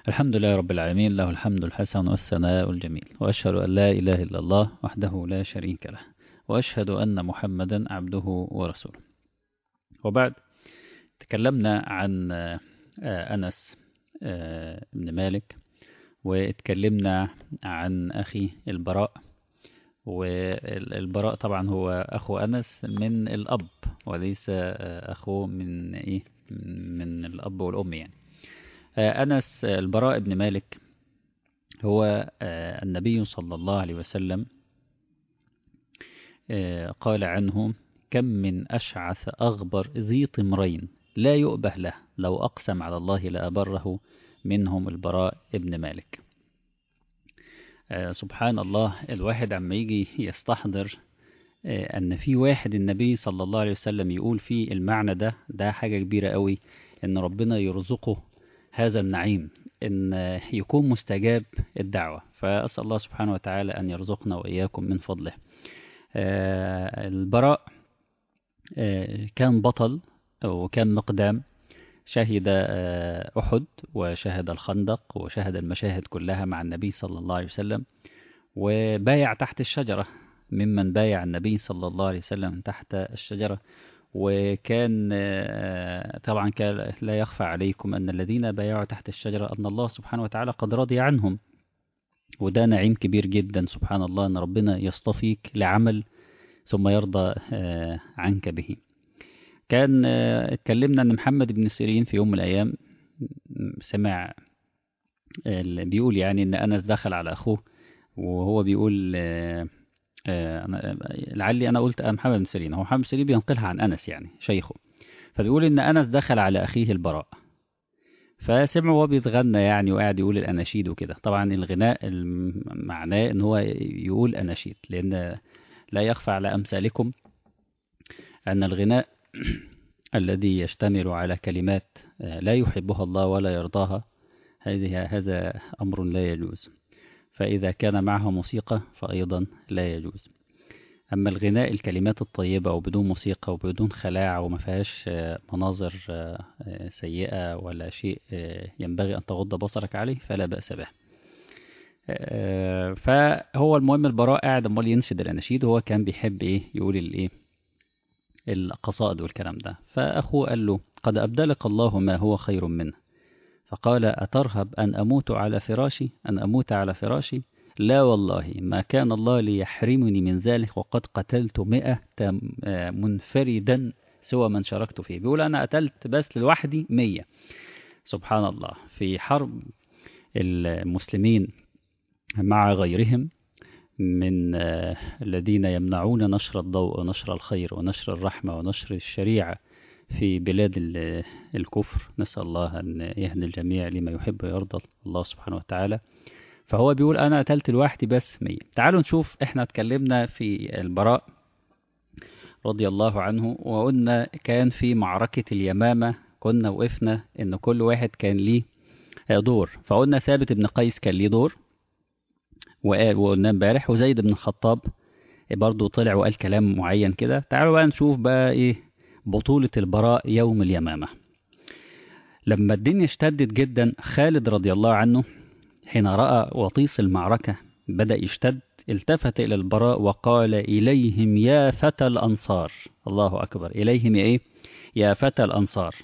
الحمد لله رب العالمين له الحمد الحسن والثناء الجميل وأشهد أن لا إله إلا الله وحده لا شريك له وأشهد أن محمدا عبده ورسوله وبعد تكلمنا عن أنس بن مالك واتكلمنا عن أخي البراء والبراء طبعا هو أخو أنس من الأب وليس أخوه من إيه من الأب والأم يعني أنس البراء بن مالك هو النبي صلى الله عليه وسلم قال عنه كم من أشعث أغبر ذي طمرين لا يؤبه له لو أقسم على الله لأبره منهم البراء ابن مالك سبحان الله الواحد عما يجي يستحضر أن في واحد النبي صلى الله عليه وسلم يقول فيه المعنى ده ده حاجة كبيرة قوي أن ربنا يرزقه هذا النعيم أن يكون مستجاب الدعوة فأسأل الله سبحانه وتعالى أن يرزقنا وإياكم من فضله البراء كان بطل وكان مقدام شهد أحد وشهد الخندق وشهد المشاهد كلها مع النبي صلى الله عليه وسلم وبايع تحت الشجرة ممن بايع النبي صلى الله عليه وسلم تحت الشجرة وكان طبعا كان لا يخفى عليكم أن الذين بايعوا تحت الشجرة أن الله سبحانه وتعالى قد رضي عنهم وده نعيم كبير جدا سبحان الله أن ربنا يصطفيك لعمل ثم يرضى عنك به كان اتكلمنا أن محمد بن سيرين في يوم من الأيام سمع بيقول يعني أن أنس دخل على أخوه وهو بيقول لعلي أنا قلت محمد بن سيرين هو محمد بن سيرين بينقلها عن أنس يعني شيخه فبيقول إن أنس دخل على أخيه البراء فسمع وهو بيتغنى يعني وقاعد يقول الأناشيد وكده طبعا الغناء معناه إن هو يقول أناشيد لأن لا يخفى على أمثالكم أن الغناء الذي يشتمل على كلمات لا يحبها الله ولا يرضاها هذه هذا أمر لا يجوز فإذا كان معها موسيقى فأيضا لا يجوز أما الغناء الكلمات الطيبة وبدون موسيقى وبدون خلاع وما فيهاش مناظر سيئة ولا شيء ينبغي أن تغض بصرك عليه فلا بأس به فهو المهم البراء قاعد امال ينشد الأناشيد وهو كان بيحب إيه يقول الإيه القصائد والكلام ده فأخوه قال له قد أبدلك الله ما هو خير منه فقال أترهب أن أموت على فراشي أن أموت على فراشي لا والله ما كان الله ليحرمني من ذلك وقد قتلت مئة منفردا سوى من شاركت فيه بيقول أنا قتلت بس لوحدي مية سبحان الله في حرب المسلمين مع غيرهم من الذين يمنعون نشر الضوء ونشر الخير ونشر الرحمة ونشر الشريعة في بلاد الكفر نسأل الله أن يهدي الجميع لما يحب ويرضى الله سبحانه وتعالى فهو بيقول أنا قتلت لوحدي بس مية تعالوا نشوف إحنا اتكلمنا في البراء رضي الله عنه وقلنا كان في معركة اليمامة كنا وقفنا إن كل واحد كان ليه دور فقلنا ثابت بن قيس كان ليه دور وقال وقلنا امبارح وزيد بن الخطاب برضه طلع وقال كلام معين كده تعالوا بقى نشوف بقى ايه بطولة البراء يوم اليمامة لما الدنيا اشتدت جدا خالد رضي الله عنه حين رأى وطيس المعركة بدأ يشتد التفت إلى البراء وقال إليهم يا فتى الأنصار الله أكبر إليهم يا إيه يا فتى الأنصار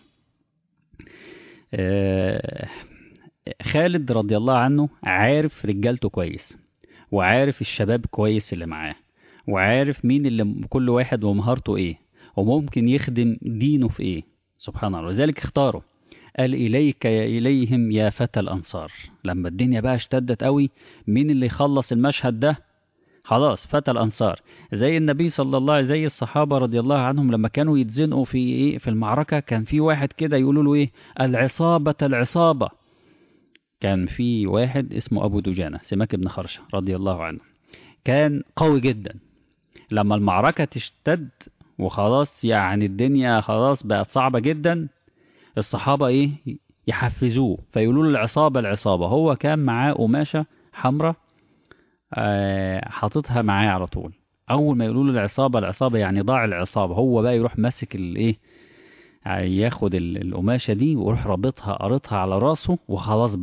آه خالد رضي الله عنه عارف رجالته كويس وعارف الشباب كويس اللي معاه وعارف مين اللي كل واحد ومهارته ايه وممكن يخدم دينه في ايه سبحان الله لذلك اختاره قال إليك يا إليهم يا فتى الأنصار لما الدنيا بقى اشتدت قوي مين اللي يخلص المشهد ده خلاص فتى الأنصار زي النبي صلى الله عليه زي الصحابة رضي الله عنهم لما كانوا يتزنقوا في إيه في المعركة كان في واحد كده يقولوا له إيه العصابة العصابة كان في واحد اسمه أبو دجانة سماك بن خرشة رضي الله عنه كان قوي جدا لما المعركة تشتد وخلاص يعني الدنيا خلاص بقت صعبة جدا الصحابة ايه يحفزوه فيقولوا له العصابة العصابة هو كان معاه قماشة حمراء آه حاططها معاه على طول اول ما يقولوا له العصابة العصابة يعني ضاع العصابة هو بقى يروح ماسك الايه ياخد القماشة دي ويروح رابطها قارطها على راسه وخلاص بقى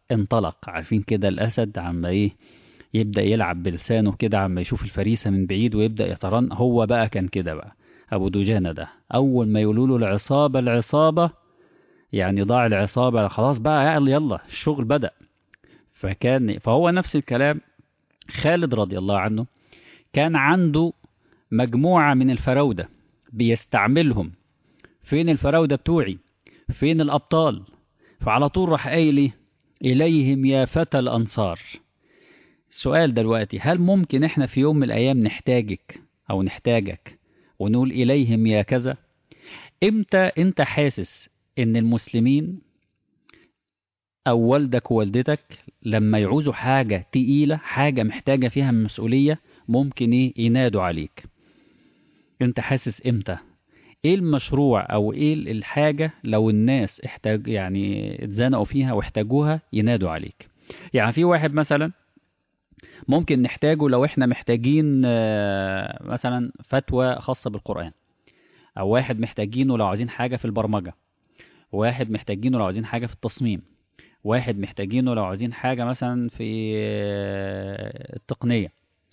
انطلق عارفين كده الأسد عما إيه يبدأ يلعب بلسانه كده عما يشوف الفريسة من بعيد ويبدأ يترن هو بقى كان كده بقى أبو دجانة ده أول ما يقولوا له العصابة العصابة يعني ضاع العصابة خلاص بقى يلا يلا الشغل بدأ فكان فهو نفس الكلام خالد رضي الله عنه كان عنده مجموعة من الفراودة بيستعملهم فين الفراودة بتوعي فين الأبطال فعلى طول راح قايل إيه؟ إليهم يا فتى الأنصار السؤال دلوقتي هل ممكن إحنا في يوم من الأيام نحتاجك أو نحتاجك ونقول إليهم يا كذا إمتى أنت حاسس إن المسلمين أو والدك ووالدتك لما يعوزوا حاجة تقيلة حاجة محتاجة فيها مسؤولية ممكن إيه ينادوا عليك أنت حاسس إمتى ايه المشروع او ايه الحاجة لو الناس احتاج يعني اتزنقوا فيها واحتاجوها ينادوا عليك يعني في واحد مثلا ممكن نحتاجه لو احنا محتاجين مثلا فتوى خاصة بالقرآن او واحد محتاجينه لو عايزين حاجة في البرمجة واحد محتاجينه لو عايزين حاجة في التصميم واحد محتاجينه لو عايزين حاجة مثلا في التقنية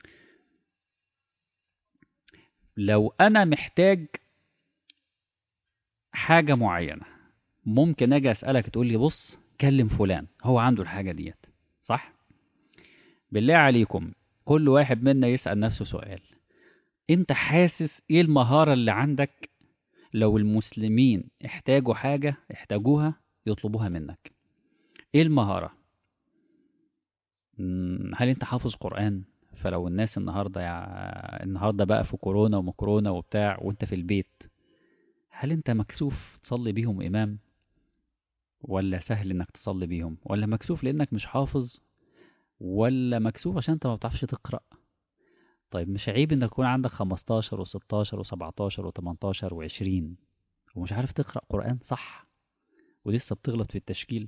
لو انا محتاج حاجة معينة ممكن اجي اسألك تقول لي بص كلم فلان هو عنده الحاجة ديت صح بالله عليكم كل واحد منا يسأل نفسه سؤال انت حاسس ايه المهارة اللي عندك لو المسلمين احتاجوا حاجة احتاجوها يطلبوها منك ايه المهارة هل انت حافظ قرآن فلو الناس النهاردة يع... النهاردة بقى في كورونا ومكورونا وبتاع وانت في البيت هل انت مكسوف تصلي بيهم امام ولا سهل انك تصلي بيهم ولا مكسوف لانك مش حافظ ولا مكسوف عشان انت ما بتعرفش تقرا طيب مش عيب انك يكون عندك 15 و16 و17 و18 و20 ومش عارف تقرا قران صح ولسه بتغلط في التشكيل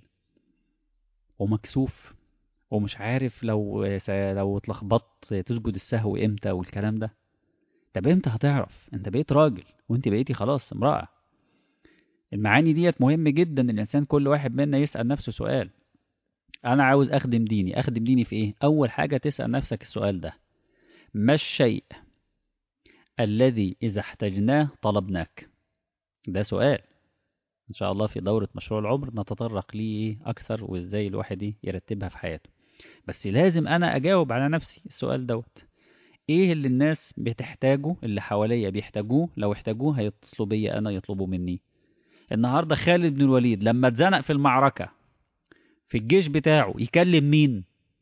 ومكسوف ومش عارف لو لو اتلخبطت تسجد السهو امتى والكلام ده طب امتى هتعرف انت بقيت راجل وانت بقيتي خلاص امرأة المعاني ديت مهم جدا الانسان كل واحد منا يسأل نفسه سؤال انا عاوز اخدم ديني اخدم ديني في ايه اول حاجة تسأل نفسك السؤال ده ما الشيء الذي اذا احتجناه طلبناك ده سؤال ان شاء الله في دورة مشروع العمر نتطرق ليه اكثر وازاي الواحد يرتبها في حياته بس لازم انا اجاوب على نفسي السؤال دوت ايه اللي الناس بتحتاجه اللي حواليا بيحتاجوه لو احتاجوه هيتصلوا بيا انا يطلبوا مني النهارده خالد بن الوليد لما اتزنق في المعركة في الجيش بتاعه يكلم مين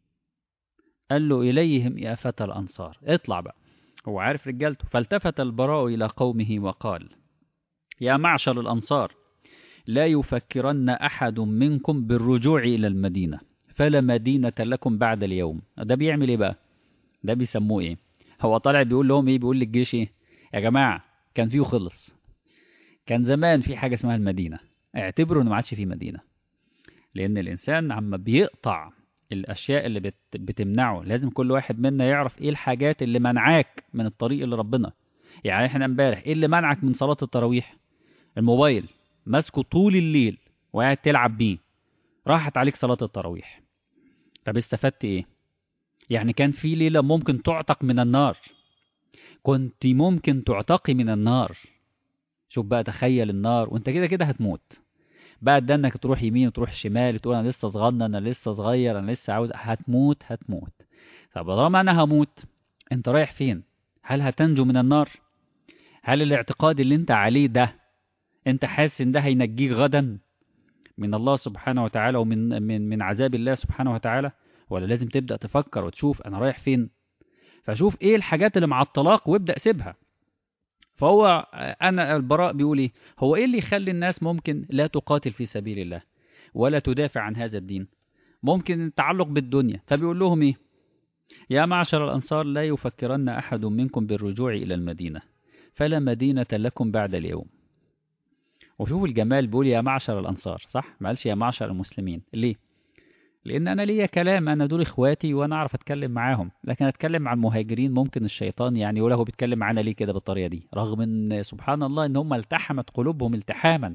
قال له إليهم يا فتى الأنصار اطلع بقى هو عارف رجالته فالتفت البراء إلى قومه وقال يا معشر الأنصار لا يفكرن أحد منكم بالرجوع إلى المدينة فلا مدينة لكم بعد اليوم ده بيعمل إيه بقى ده بيسموه إيه هو طالع بيقول لهم إيه بيقول للجيش إيه يا جماعة كان فيه خلص كان زمان في حاجة اسمها المدينة اعتبروا إن ما عادش في مدينة لأن الإنسان عما بيقطع الأشياء اللي بت... بتمنعه لازم كل واحد منا يعرف إيه الحاجات اللي منعاك من الطريق اللي ربنا يعني إحنا امبارح إيه اللي منعك من صلاة التراويح الموبايل ماسكه طول الليل وقاعد تلعب بيه راحت عليك صلاة التراويح طب استفدت إيه يعني كان في ليلة ممكن تعتق من النار كنت ممكن تعتقي من النار شوف بقى تخيل النار وانت كده كده هتموت بقى ده انك تروح يمين وتروح شمال وتقول انا لسه صغنن انا لسه صغير انا لسه عاوز هتموت هتموت طب طالما انا هموت انت رايح فين هل هتنجو من النار هل الاعتقاد اللي انت عليه ده انت حاسس ان ده هينجيك غدا من الله سبحانه وتعالى ومن من من عذاب الله سبحانه وتعالى ولا لازم تبدا تفكر وتشوف انا رايح فين فشوف ايه الحاجات اللي مع الطلاق وابدا سيبها فهو أنا البراء بيقول إيه هو إيه اللي يخلي الناس ممكن لا تقاتل في سبيل الله ولا تدافع عن هذا الدين ممكن التعلق بالدنيا فبيقول لهم إيه يا معشر الأنصار لا يفكرن أحد منكم بالرجوع إلى المدينة فلا مدينة لكم بعد اليوم وشوفوا الجمال بيقول يا معشر الأنصار صح ما قالش يا معشر المسلمين ليه لان انا ليا كلام انا دول اخواتي وانا اعرف اتكلم معاهم لكن اتكلم مع المهاجرين ممكن الشيطان يعني يقول هو بيتكلم معانا ليه كده بالطريقه دي رغم ان سبحان الله ان هم التحمت قلوبهم التحاما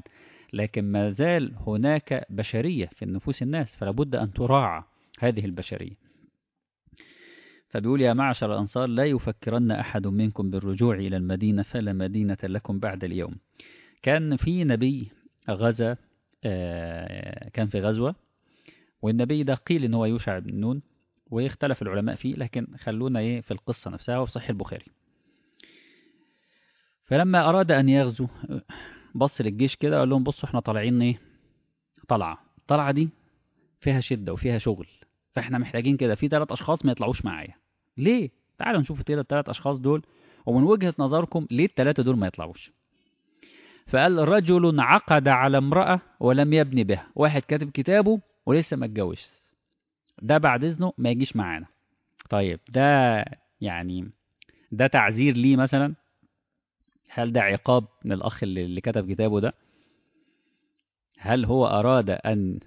لكن ما زال هناك بشرية في النفوس الناس فلا بد أن تراعى هذه البشرية فبيقول يا معشر الأنصار لا يفكرن أحد منكم بالرجوع إلى المدينة فلا مدينة لكم بعد اليوم كان في نبي غزا كان في غزوة والنبي ده قيل إن هو يوشع بن نون ويختلف العلماء فيه لكن خلونا إيه في القصة نفسها وفي صحيح البخاري فلما أراد أن يغزو بص للجيش كده قال لهم بصوا احنا طالعين ايه طلعة الطلعة دي فيها شدة وفيها شغل فاحنا محتاجين كده في ثلاث أشخاص ما يطلعوش معايا ليه؟ تعالوا نشوف كده الثلاث أشخاص دول ومن وجهة نظركم ليه الثلاثة دول ما يطلعوش فقال رجل عقد على امرأة ولم يبني بها واحد كاتب كتابه ولسه ما اتجوزش ده بعد إذنه ما يجيش معانا طيب ده يعني ده تعذير ليه مثلا هل ده عقاب من الأخ اللي, اللي كتب كتابه ده هل هو أراد أن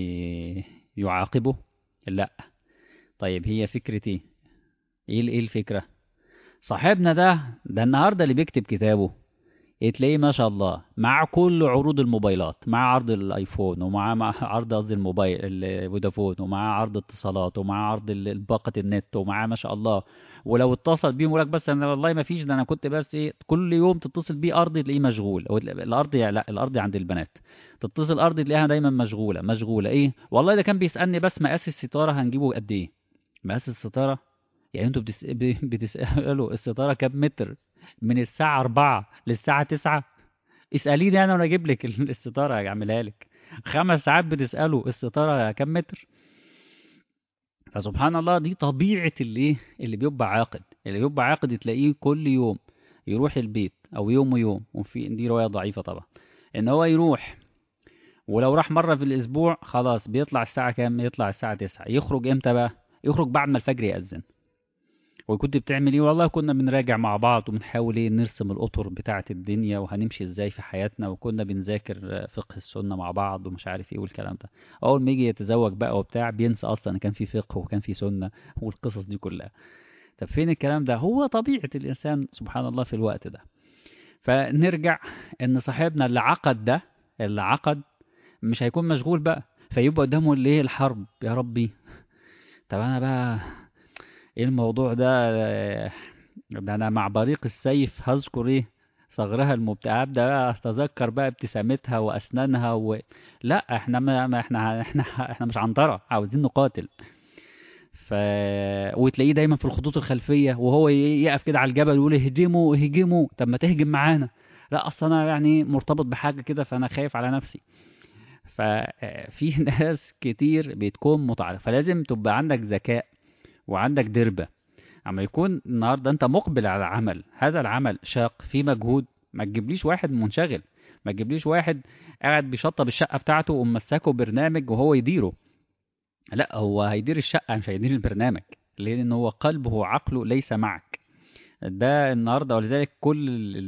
يعاقبه لا طيب هي فكرة ايه ايه الفكرة صاحبنا ده ده النهاردة اللي بيكتب كتابه تلاقيه ما شاء الله مع كل عروض الموبايلات مع عرض الايفون ومع عرض قصدي الموبايل الفودافون ومع عرض اتصالات ومع عرض باقة النت ومع ما شاء الله ولو اتصل بيه يقول لك بس انا والله ما فيش ده انا كنت بس ايه كل يوم تتصل بيه ارضي تلاقيه مشغول الارض لا الارض عند البنات تتصل ارض تلاقيها دايما مشغوله مشغوله ايه والله ده كان بيسالني بس مقاس الستاره هنجيبه قد ايه مقاس الستاره يعني انتوا بتس... بتسالوا الستاره كام متر من الساعه 4 للساعه 9 اساليني انا وانا اجيب لك الستاره اعملها لك خمس ساعات بتسالوا الستاره كام متر فسبحان الله دي طبيعة اللي اللي بيبقى عاقد اللي بيبقى عاقد تلاقيه كل يوم يروح البيت أو يوم ويوم وفي دي رواية ضعيفة طبعا إن هو يروح ولو راح مرة في الأسبوع خلاص بيطلع الساعة كام يطلع الساعة تسعة يخرج إمتى بقى يخرج بعد ما الفجر يأذن وكنت بتعمل ايه والله كنا بنراجع مع بعض وبنحاول ايه نرسم الاطر بتاعه الدنيا وهنمشي ازاي في حياتنا وكنا بنذاكر فقه السنه مع بعض ومش عارف ايه والكلام ده اول ما يجي يتزوج بقى وبتاع بينسى اصلا ان كان في فقه وكان في سنه والقصص دي كلها طب فين الكلام ده هو طبيعه الانسان سبحان الله في الوقت ده فنرجع ان صاحبنا اللي عقد ده اللي عقد مش هيكون مشغول بقى فيبقى قدامه اللي هي الحرب يا ربي طب انا بقى ايه الموضوع ده ده انا مع بريق السيف هذكر ايه صغرها المبتعة ابدا بقى اتذكر بقى ابتسامتها واسنانها و... لا احنا ما احنا احنا احنا مش عنترة عاوزين نقاتل ف وتلاقيه دايما في الخطوط الخلفيه وهو يقف كده على الجبل ويقول اهجموا اهجموا طب ما تهجم معانا لا اصل انا يعني مرتبط بحاجه كده فانا خايف على نفسي ففي ناس كتير بتكون متعرف فلازم تبقى عندك ذكاء وعندك دربة اما يكون النهارده انت مقبل على عمل هذا العمل شاق فيه مجهود ما تجيبليش واحد منشغل ما تجيبليش واحد قاعد بيشطب الشقه بتاعته ومسكه برنامج وهو يديره لا هو هيدير الشقه مش هيدير البرنامج لان هو قلبه وعقله ليس معك ده النهارده ولذلك كل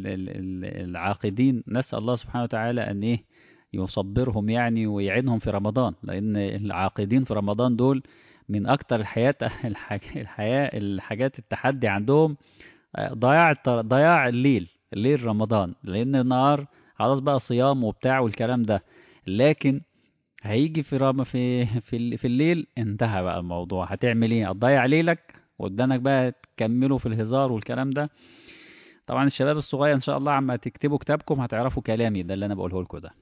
العاقدين نسال الله سبحانه وتعالى ان ايه يصبرهم يعني ويعينهم في رمضان لان العاقدين في رمضان دول من اكتر الحياة الحياة الحاجات التحدي عندهم ضياع ضياع الليل الليل رمضان لان النهار خلاص بقى صيام وبتاع والكلام ده لكن هيجي في رم في في, في الليل انتهى بقى الموضوع هتعمل ايه هتضيع ليلك وقدامك بقى تكملوا في الهزار والكلام ده طبعا الشباب الصغير ان شاء الله عما تكتبوا كتابكم هتعرفوا كلامي ده اللي انا بقوله لكم ده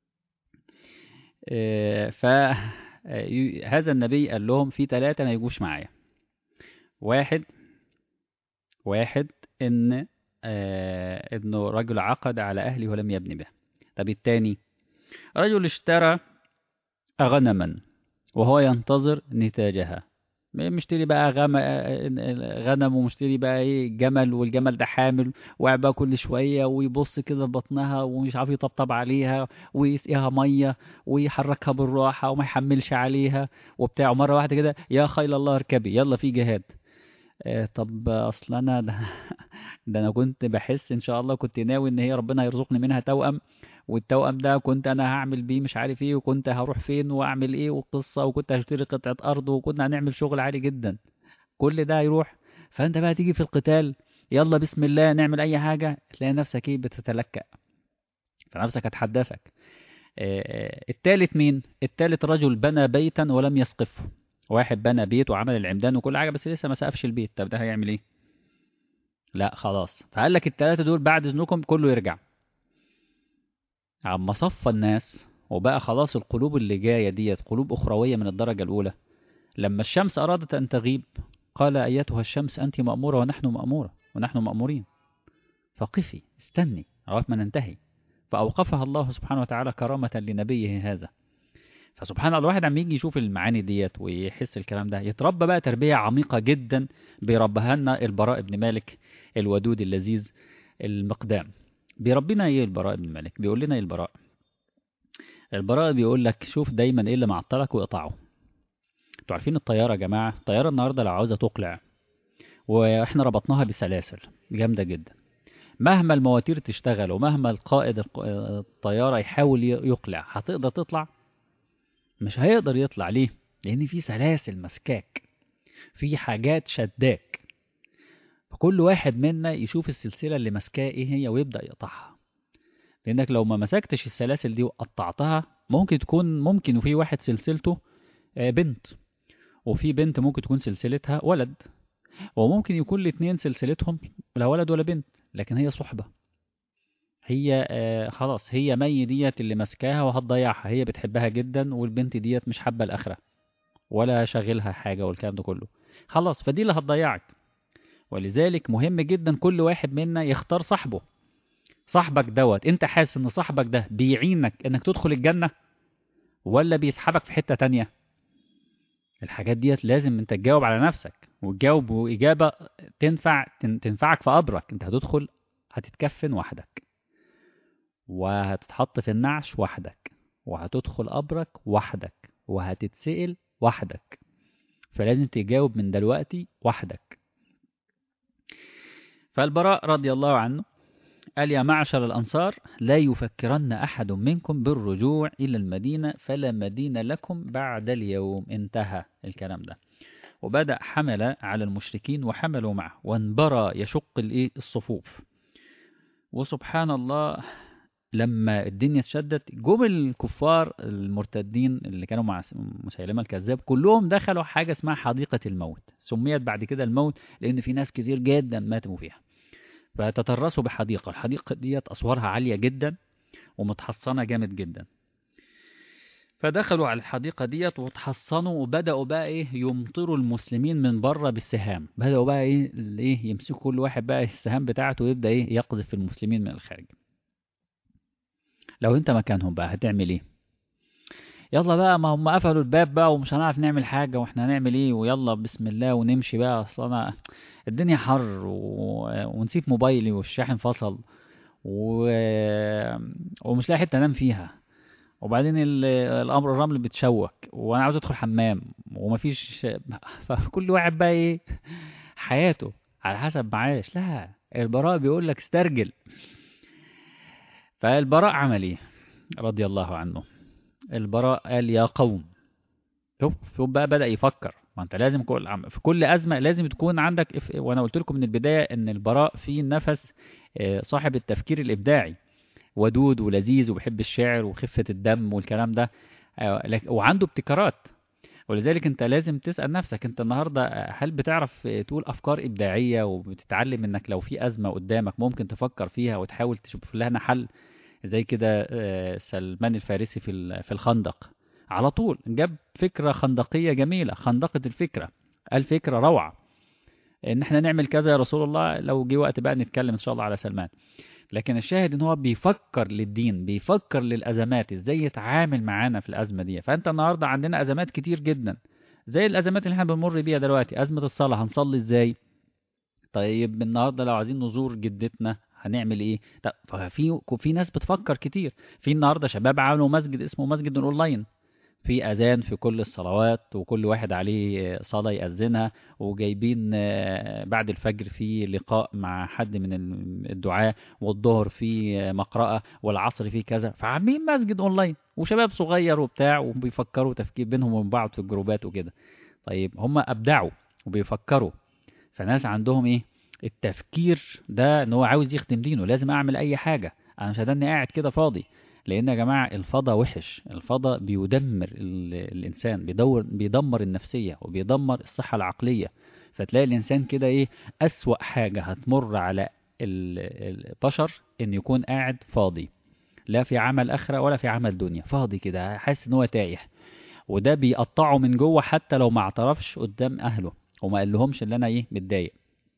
ف هذا النبي قال لهم في ثلاثة ما يجوش معايا واحد واحد ان آه انه رجل عقد على اهله ولم يبني به طب الثاني رجل اشترى غنما وهو ينتظر نتاجها مشتري بقى غم... غنم ومشتري بقى ايه جمل والجمل ده حامل وقاعد بقى كل شويه ويبص كده ببطنها ومش عارف يطبطب عليها ويسقيها ميه ويحركها بالراحه وما يحملش عليها وبتاع مره واحده كده يا خيل الله اركبي يلا في جهاد آه طب اصل انا ده, ده انا كنت بحس ان شاء الله كنت ناوي ان هي ربنا يرزقني منها توأم والتوأم ده كنت انا هعمل بيه مش عارف ايه وكنت هروح فين واعمل ايه وقصه وكنت هشتري قطعه ارض وكنا هنعمل شغل عالي جدا كل ده يروح فانت بقى تيجي في القتال يلا بسم الله نعمل اي حاجه تلاقي نفسك ايه بتتلكأ فنفسك هتحدثك التالت مين التالت رجل بنى بيتا ولم يسقفه واحد بنى بيت وعمل العمدان وكل حاجه بس لسه ما سقفش البيت طب ده هيعمل ايه لا خلاص فقال لك التلاتة دول بعد اذنكم كله يرجع عما صفى الناس وبقى خلاص القلوب اللي جايه ديت قلوب اخرويه من الدرجه الاولى لما الشمس ارادت ان تغيب قال ايتها الشمس انت ماموره ونحن ماموره ونحن مامورين فقفي استني لغايه ما ننتهي فأوقفها الله سبحانه وتعالى كرامة لنبيه هذا فسبحان الله الواحد عم يجي يشوف المعاني ديت ويحس الكلام ده يتربى بقى تربية عميقة جدا بيربها لنا البراء بن مالك الودود اللذيذ المقدام بيربينا ايه البراء بن مالك بيقول لنا ايه البراء البراء بيقول لك شوف دايما ايه اللي معطلك واقطعه انتوا عارفين الطيارة يا جماعة الطيارة النهاردة لو عاوزة تقلع واحنا ربطناها بسلاسل جامدة جدا مهما المواتير تشتغل ومهما القائد الطيارة يحاول يقلع هتقدر تطلع مش هيقدر يطلع ليه لان في سلاسل مسكاك في حاجات شداك فكل واحد منا يشوف السلسلة اللي ماسكاه ايه هي ويبدأ يقطعها لانك لو ما مسكتش السلاسل دي وقطعتها ممكن تكون ممكن وفي واحد سلسلته بنت وفي بنت ممكن تكون سلسلتها ولد وممكن يكون الاتنين سلسلتهم لا ولد ولا بنت لكن هي صحبة هي آه خلاص هي مي ديت اللي ماسكاها وهتضيعها هي بتحبها جدا والبنت ديت مش حابة الآخرة ولا شاغلها حاجة والكلام ده كله خلاص فدي اللي هتضيعك ولذلك مهم جدا كل واحد منا يختار صاحبه صاحبك دوت انت حاسس ان صاحبك ده بيعينك انك تدخل الجنة ولا بيسحبك في حتة تانية الحاجات ديت لازم انت تجاوب على نفسك وتجاوب إجابة تنفع تنفعك في قبرك انت هتدخل هتتكفن وحدك وهتتحط في النعش وحدك وهتدخل قبرك وحدك وهتتسئل وحدك فلازم تجاوب من دلوقتي وحدك فالبراء رضي الله عنه قال يا معشر الأنصار لا يفكرن أحد منكم بالرجوع إلى المدينة فلا مدينة لكم بعد اليوم انتهى الكلام ده وبدأ حمل على المشركين وحملوا معه وانبرى يشق الصفوف وسبحان الله لما الدنيا اتشدت جم الكفار المرتدين اللي كانوا مع مسيلمة الكذاب كلهم دخلوا حاجة اسمها حديقة الموت سميت بعد كده الموت لأن في ناس كتير جدا ماتوا فيها فتترسوا بحديقة الحديقة ديت أسوارها عالية جدا ومتحصنة جامد جدا فدخلوا على الحديقة ديت وتحصنوا وبدأوا بقى إيه يمطروا المسلمين من بره بالسهام بدأوا بقى إيه, إيه يمسكوا كل واحد بقى السهام بتاعته ويبدأ إيه يقذف في المسلمين من الخارج لو أنت مكانهم بقى هتعمل إيه يلا بقى ما هم قفلوا الباب بقى ومش هنعرف نعمل حاجة واحنا هنعمل ايه ويلا بسم الله ونمشي بقى اصل انا الدنيا حر و... ونسيت موبايلي والشاحن فصل و... ومش لاقي حتة انام فيها وبعدين ال... الامر الرمل بتشوك وانا عاوز ادخل حمام ومفيش فكل واحد بقى ايه حياته على حسب معاش لا البراء بيقول لك استرجل فالبراء عمل ايه رضي الله عنه البراء قال يا قوم شوف شوف بقى بدأ يفكر ما انت لازم كل عم في كل أزمة لازم تكون عندك اف... وانا قلت لكم من البداية ان البراء فيه نفس صاحب التفكير الإبداعي ودود ولذيذ وبيحب الشعر وخفة الدم والكلام ده وعنده ابتكارات ولذلك انت لازم تسأل نفسك انت النهاردة هل بتعرف تقول أفكار إبداعية وبتتعلم انك لو في أزمة قدامك ممكن تفكر فيها وتحاول تشوف لها حل زي كده سلمان الفارسي في في الخندق على طول جاب فكرة خندقية جميلة خندقة الفكرة قال فكرة روعة ان احنا نعمل كذا يا رسول الله لو جه وقت بقى نتكلم ان شاء الله على سلمان لكن الشاهد ان هو بيفكر للدين بيفكر للازمات ازاي يتعامل معانا في الازمه دي فانت النهارده عندنا ازمات كتير جدا زي الازمات اللي احنا بنمر بيها دلوقتي ازمه الصلاه هنصلي ازاي طيب النهارده لو عايزين نزور جدتنا هنعمل ايه طب ففي في ناس بتفكر كتير في النهارده شباب عملوا مسجد اسمه مسجد الاونلاين في اذان في كل الصلوات وكل واحد عليه صلاه ياذنها وجايبين بعد الفجر في لقاء مع حد من الدعاة والظهر في مقرأة والعصر في كذا فعاملين مسجد اونلاين وشباب صغير وبتاع وبيفكروا تفكير بينهم وبين بعض في الجروبات وكده طيب هم ابدعوا وبيفكروا فناس عندهم ايه التفكير ده ان هو عاوز يخدم دينه لازم اعمل اي حاجة انا مش هدني قاعد كده فاضي لان يا جماعه الفضاء وحش الفضاء بيدمر ال- الانسان بيدور بيدمر النفسيه وبيدمر الصحه العقليه فتلاقي الانسان كده ايه اسوأ حاجه هتمر على ال- البشر ان يكون قاعد فاضي لا في عمل اخره ولا في عمل دنيا فاضي كده حاسس ان هو تايه وده بيقطعه من جوه حتى لو ما اعترفش قدام اهله وما قال لهمش ان انا ايه متضايق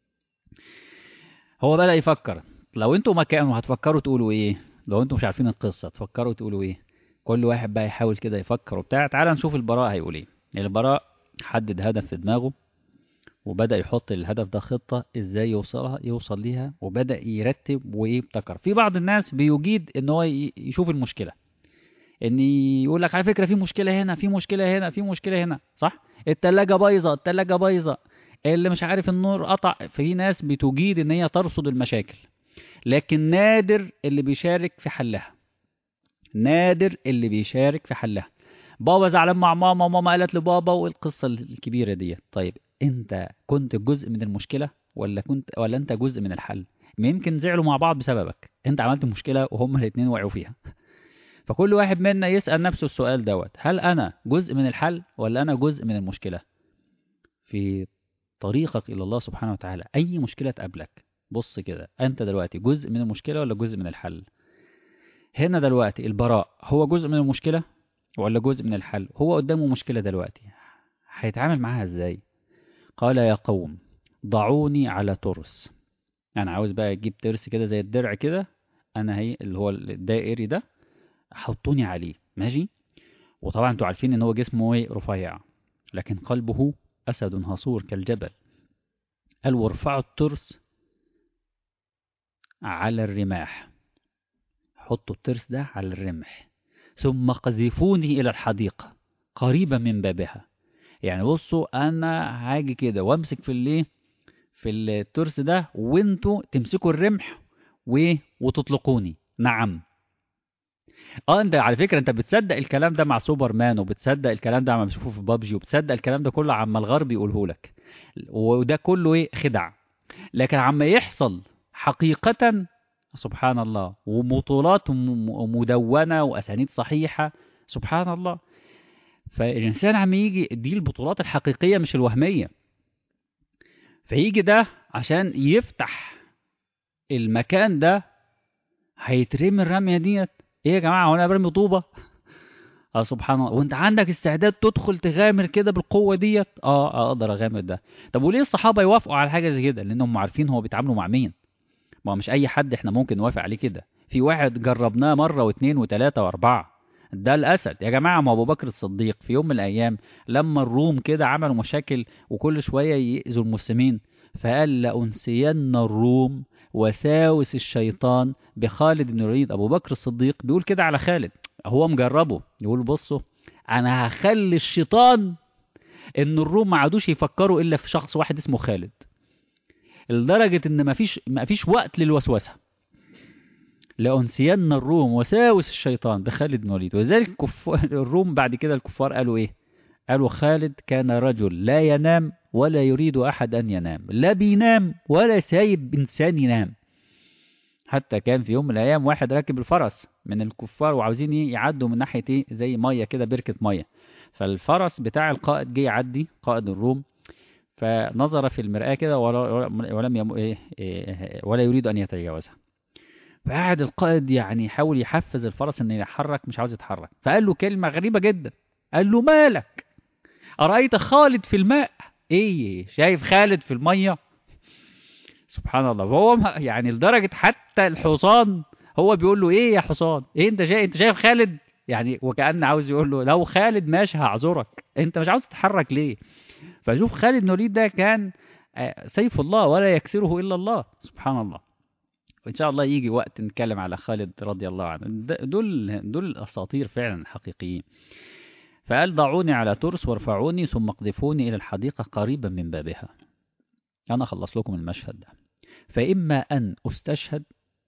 هو بدأ يفكر لو انتوا مكانه هتفكروا تقولوا ايه لو انتوا مش عارفين القصة تفكروا تقولوا ايه كل واحد بقى يحاول كده يفكر وبتاع تعال نشوف البراء هيقول ايه البراء حدد هدف في دماغه وبدأ يحط الهدف ده خطة ازاي يوصلها يوصل ليها وبدأ يرتب وايه ابتكر في بعض الناس بيجيد ان هو ي- يشوف المشكلة ان يقول لك على فكرة في مشكلة هنا في مشكلة هنا في مشكلة هنا صح التلاجة بايظة التلاجة بايظة اللي مش عارف النور قطع في ناس بتجيد ان هي ترصد المشاكل لكن نادر اللي بيشارك في حلها نادر اللي بيشارك في حلها بابا زعلان مع ماما وماما قالت لبابا والقصة الكبيرة دي طيب انت كنت جزء من المشكلة ولا كنت ولا انت جزء من الحل ما يمكن زعلوا مع بعض بسببك انت عملت مشكلة وهما الاتنين وقعوا فيها فكل واحد منا يسأل نفسه السؤال دوت هل انا جزء من الحل ولا انا جزء من المشكلة في طريقك الى الله سبحانه وتعالى اي مشكلة تقابلك بص كده انت دلوقتي جزء من المشكلة ولا جزء من الحل هنا دلوقتي البراء هو جزء من المشكلة ولا جزء من الحل هو قدامه مشكلة دلوقتي هيتعامل معاها ازاي قال يا قوم ضعوني على ترس انا عاوز بقى اجيب ترس كده زي الدرع كده انا هي اللي هو الدائري ده حطوني عليه ماشي وطبعا انتوا عارفين ان هو جسمه ايه رفيع لكن قلبه اسد هصور كالجبل قال وارفعوا الترس على الرماح حطوا الترس ده على الرمح ثم قذفوني إلى الحديقة قريبة من بابها يعني بصوا أنا هاجي كده وامسك في الايه في الترس ده وانتوا تمسكوا الرمح و... وتطلقوني نعم اه انت على فكره انت بتصدق الكلام ده مع سوبرمان وبتصدق الكلام ده عم بتشوفه في بابجي وبتصدق الكلام ده كله عما الغرب يقوله لك وده كله ايه خدع لكن عما يحصل حقيقة سبحان الله وبطولات م- مدونة وأسانيد صحيحة سبحان الله فالإنسان عم يجي دي البطولات الحقيقية مش الوهمية فيجي ده عشان يفتح المكان ده هيترمي الرمية ديت ايه يا جماعة هو انا برمي طوبة اه سبحان الله وانت عندك استعداد تدخل تغامر كده بالقوة ديت اه اه اقدر اغامر ده طب وليه الصحابة يوافقوا على حاجة زي كده لانهم عارفين هو بيتعاملوا مع مين ما هو مش اي حد احنا ممكن نوافق عليه كده في واحد جربناه مرة واثنين وثلاثة واربعة ده الاسد يا جماعة ما ابو بكر الصديق في يوم من الايام لما الروم كده عملوا مشاكل وكل شوية يأذوا المسلمين فقال لأنسين الروم وساوس الشيطان بخالد بن الوليد ابو بكر الصديق بيقول كده على خالد هو مجربه يقول بصوا انا هخلي الشيطان ان الروم ما عادوش يفكروا الا في شخص واحد اسمه خالد لدرجة ان مفيش مفيش وقت للوسوسة لأنسين الروم وساوس الشيطان بخالد بن الوليد ولذلك كف... الروم بعد كده الكفار قالوا ايه قالوا خالد كان رجل لا ينام ولا يريد أحد أن ينام لا بينام ولا سايب إنسان ينام حتى كان في يوم من الأيام واحد راكب الفرس من الكفار وعاوزين إيه يعدوا من ناحية إيه زي مية كده بركة مية فالفرس بتاع القائد جه يعدي قائد الروم فنظر في المرآة كده ولا- ولم يم... إيه إيه ولا يريد أن يتجاوزها فقعد القائد يعني يحاول يحفز الفرس انه يتحرك مش عاوز يتحرك فقال له كلمة غريبة جدا قال له مالك أرأيت خالد في الماء ايه شايف خالد في المية سبحان الله وهو ما- يعني لدرجة حتى الحصان هو بيقول له ايه يا حصان ايه انت شايف انت شايف خالد يعني وكأن عاوز يقول له لو خالد ماشي هعذرك انت مش عاوز تتحرك ليه فشوف خالد بن الوليد ده كان آه، سيف الله ولا يكسره الا الله سبحان الله وان شاء الله يجي وقت نتكلم على خالد رضي الله عنه د- دول دول الاساطير فعلا حقيقيين فقال ضعوني على ترس وارفعوني ثم اقذفوني الى الحديقه قريبا من بابها انا اخلص لكم المشهد ده فاما ان استشهد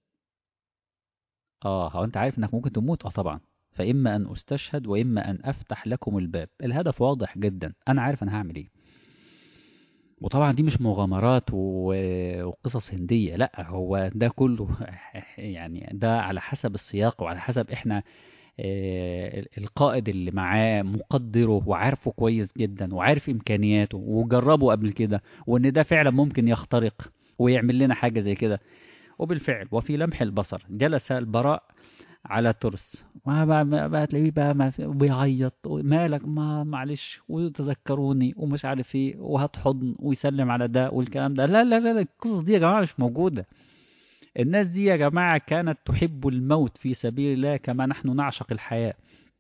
اه هو انت عارف انك ممكن تموت اه طبعا فاما ان استشهد واما ان افتح لكم الباب الهدف واضح جدا انا عارف انا هعمل ايه وطبعا دي مش مغامرات و- وقصص هندية لا هو ده كله يعني ده على حسب السياق وعلى حسب احنا آه، القائد اللي معاه مقدره وعارفه كويس جدا وعارف امكانياته وجربه قبل كده وان ده فعلا ممكن يخترق ويعمل لنا حاجة زي كده وبالفعل وفي لمح البصر جلس البراء على ترس ما بقى, ما بقى تلاقيه بقى ما في- بيعيط مالك ما معلش وتذكروني ومش عارف ايه وهات حضن ويسلم على ده والكلام ده لا لا لا لا، القصص دي يا جماعة مش موجودة الناس دي يا جماعة كانت تحب الموت في سبيل الله كما نحن نعشق الحياة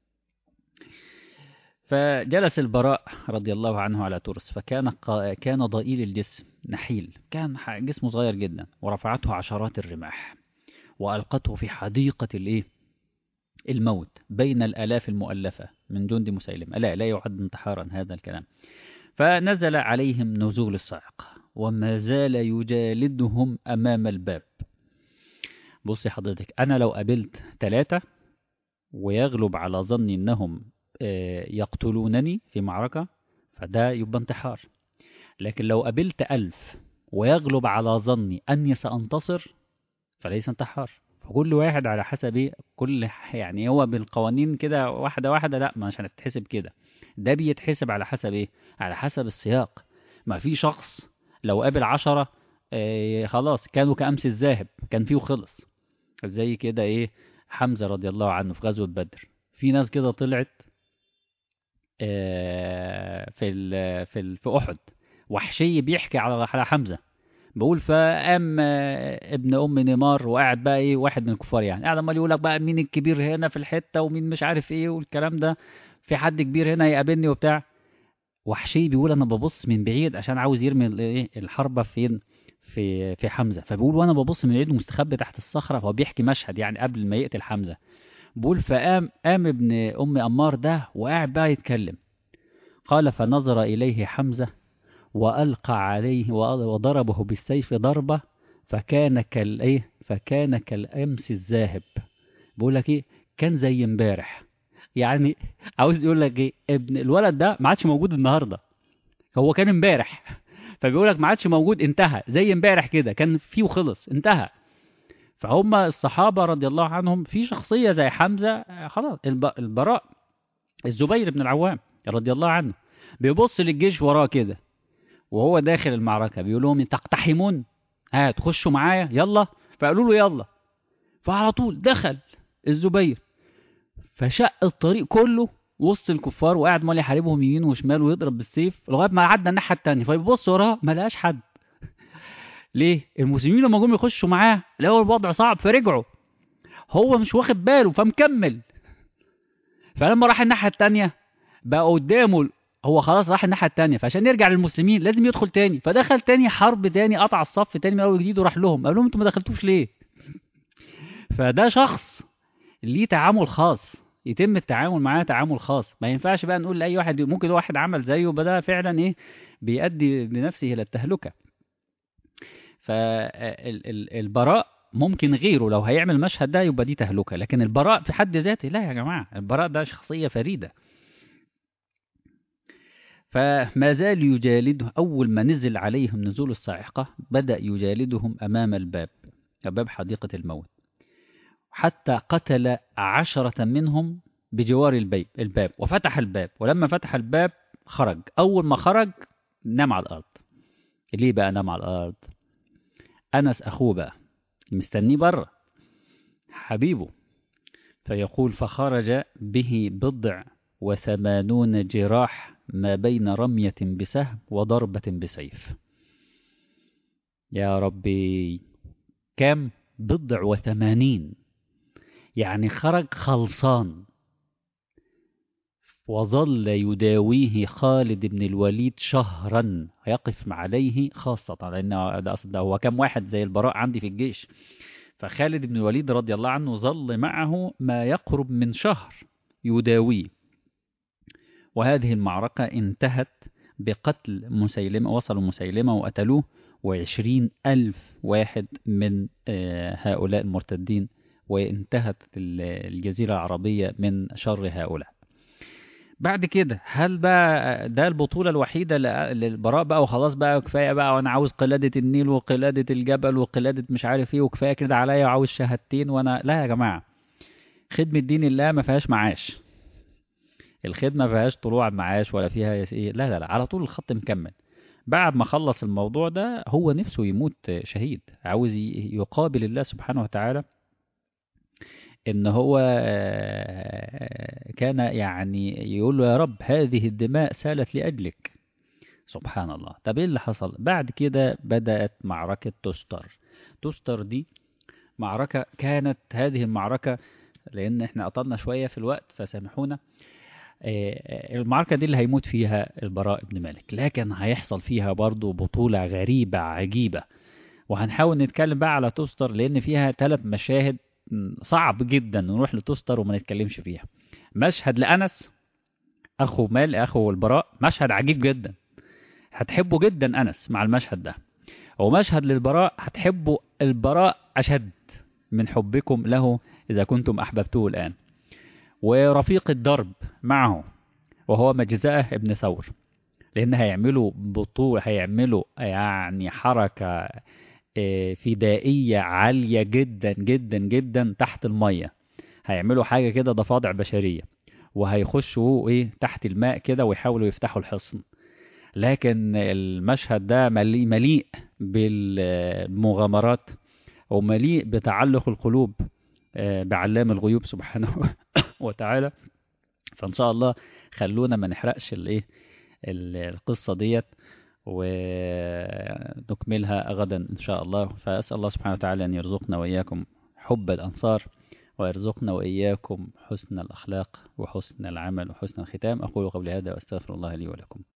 فجلس البراء رضي الله عنه على ترس فكان قا- كان ضئيل الجسم نحيل كان ح- جسمه صغير جدا ورفعته عشرات الرماح وألقته في حديقة الإيه؟ الموت بين الآلاف المؤلفة من جند مسيلمة لا لا يعد انتحارا هذا الكلام فنزل عليهم نزول الصاعقة وما زال يجالدهم أمام الباب بصي حضرتك أنا لو قابلت ثلاثة ويغلب على ظني أنهم آه، يقتلونني في معركة فده يبقى انتحار لكن لو قابلت ألف ويغلب على ظني أني سأنتصر فليس انتحار فكل واحد على حسب ايه كل ح- يعني هو بالقوانين كده واحدة واحدة لا مش هنتحسب كده ده بيتحسب على حسب ايه على حسب السياق ما في شخص لو قابل عشرة آه خلاص كانوا كأمس الذاهب كان فيه وخلص زي كده ايه حمزة رضي الله عنه في غزوة بدر في ناس كده طلعت آه في ال في ال في أحد وحشي بيحكي على على حمزة بقول فقام آه، ابن ام نيمار وقاعد بقى ايه واحد من الكفار يعني قاعد عمال يقول لك بقى مين الكبير هنا في الحته ومين مش عارف ايه والكلام ده في حد كبير هنا يقابلني وبتاع وحشي بيقول انا ببص من بعيد عشان عاوز يرمي ال- ايه الحربه فين في في حمزه فبيقول وانا ببص من بعيد ومستخبي تحت الصخره هو بيحكي مشهد يعني قبل ما يقتل حمزه بيقول فقام قام ابن ام امار ده وقاعد بقى يتكلم قال فنظر اليه حمزه وألقى عليه وضربه بالسيف ضربة فكان كالإيه فكان كالأمس الذاهب بقول لك إيه كان زي امبارح يعني عاوز يقول لك إيه ابن الولد ده ما عادش موجود النهارده هو كان امبارح فبيقول لك ما عادش موجود انتهى زي امبارح كده كان فيه وخلص انتهى فهم الصحابة رضي الله عنهم في شخصية زي حمزة آه، خلاص الب- البراء الزبير بن العوام رضي الله عنه بيبص للجيش وراه كده وهو داخل المعركة بيقول لهم تقتحمون ها تخشوا معايا يلا فقالوا له يلا فعلى طول دخل الزبير فشق الطريق كله وسط الكفار وقاعد مال يحاربهم يمين وشمال ويضرب بالسيف لغايه ما عدى الناحيه التانية فيبص وراه ما لقاش حد ليه المسلمين لما جم يخشوا معاه لقوا الوضع صعب فرجعوا هو مش واخد باله فمكمل فلما راح الناحيه التانية بقى قدامه هو خلاص راح الناحيه التانية فعشان يرجع للمسلمين لازم يدخل تاني فدخل تاني حرب تاني قطع الصف تاني من اول جديد وراح لهم قال لهم انتوا ما دخلتوش ليه فده شخص ليه تعامل خاص يتم التعامل معاه تعامل خاص ما ينفعش بقى نقول لاي واحد ممكن واحد عمل زيه بدا فعلا ايه بيؤدي بنفسه الى التهلكه فالبراء ممكن غيره لو هيعمل المشهد ده يبقى دي تهلكه لكن البراء في حد ذاته لا يا جماعه البراء ده شخصيه فريده فما زال يجالده أول ما نزل عليهم نزول الصاعقة بدأ يجالدهم أمام الباب باب حديقة الموت حتى قتل عشرة منهم بجوار الباب الباب وفتح الباب ولما فتح الباب خرج أول ما خرج نام على الأرض ليه بقى نام على الأرض أنس أخوه بقى مستنيه بره حبيبه فيقول فخرج به بضع وثمانون جراح ما بين رمية بسهم وضربة بسيف يا ربي كم بضع وثمانين يعني خرج خلصان وظل يداويه خالد بن الوليد شهرا يقف عليه خاصة لأن ده أصلا هو كم واحد زي البراء عندي في الجيش فخالد بن الوليد رضي الله عنه ظل معه ما يقرب من شهر يداويه وهذه المعركة انتهت بقتل مسيلمة وصلوا مسيلمة وقتلوه وعشرين ألف واحد من هؤلاء المرتدين وانتهت الجزيرة العربية من شر هؤلاء بعد كده هل بقى ده البطولة الوحيدة ل- للبراء بقى وخلاص بقى كفاية بقى وانا عاوز قلادة النيل وقلادة الجبل وقلادة مش عارف ايه وكفاية كده عليا وعاوز شهادتين وانا لا يا جماعة خدمة دين الله ما فيهاش معاش الخدمة ما فيهاش طلوع معاش ولا فيها يس- ايه لا لا لا على طول الخط مكمل بعد ما خلص الموضوع ده هو نفسه يموت شهيد عاوز ي- يقابل الله سبحانه وتعالى ان هو آه، كان يعني يقول له يا رب هذه الدماء سالت لأجلك سبحان الله طب ايه اللي حصل بعد كده بدأت معركة تستر تستر دي معركة كانت هذه المعركة لأن احنا قطلنا شوية في الوقت فسامحونا آه، المعركة دي اللي هيموت فيها البراء بن مالك لكن هيحصل فيها برضو بطولة غريبة عجيبة وهنحاول نتكلم بقى على توستر لأن فيها ثلاث مشاهد م، صعب جدا نروح لتوستر وما نتكلمش فيها مشهد لأنس أخو مال أخو البراء مشهد عجيب جدا هتحبه جدا أنس مع المشهد ده ومشهد للبراء هتحبوا البراء أشد من حبكم له إذا كنتم أحببتوه الآن ورفيق الدرب معه وهو مجزأة ابن ثور لأن هيعملوا بطولة هيعملوا يعني حركة آه، فدائية عالية جدا جدا جدا تحت المية هيعملوا حاجة كده ضفادع بشرية وهيخشوا ايه تحت الماء كده ويحاولوا يفتحوا الحصن لكن المشهد ده مليء, مليء بالمغامرات ومليء بتعلق القلوب آه، بعلام الغيوب سبحانه وتعالى فإن شاء الله خلونا ما نحرقش الايه ال- القصة ديت ونكملها غدا إن شاء الله فأسأل الله سبحانه وتعالى أن يرزقنا وإياكم حب الأنصار ويرزقنا وإياكم حسن الأخلاق وحسن العمل وحسن الختام أقول قولي هذا وأستغفر الله لي ولكم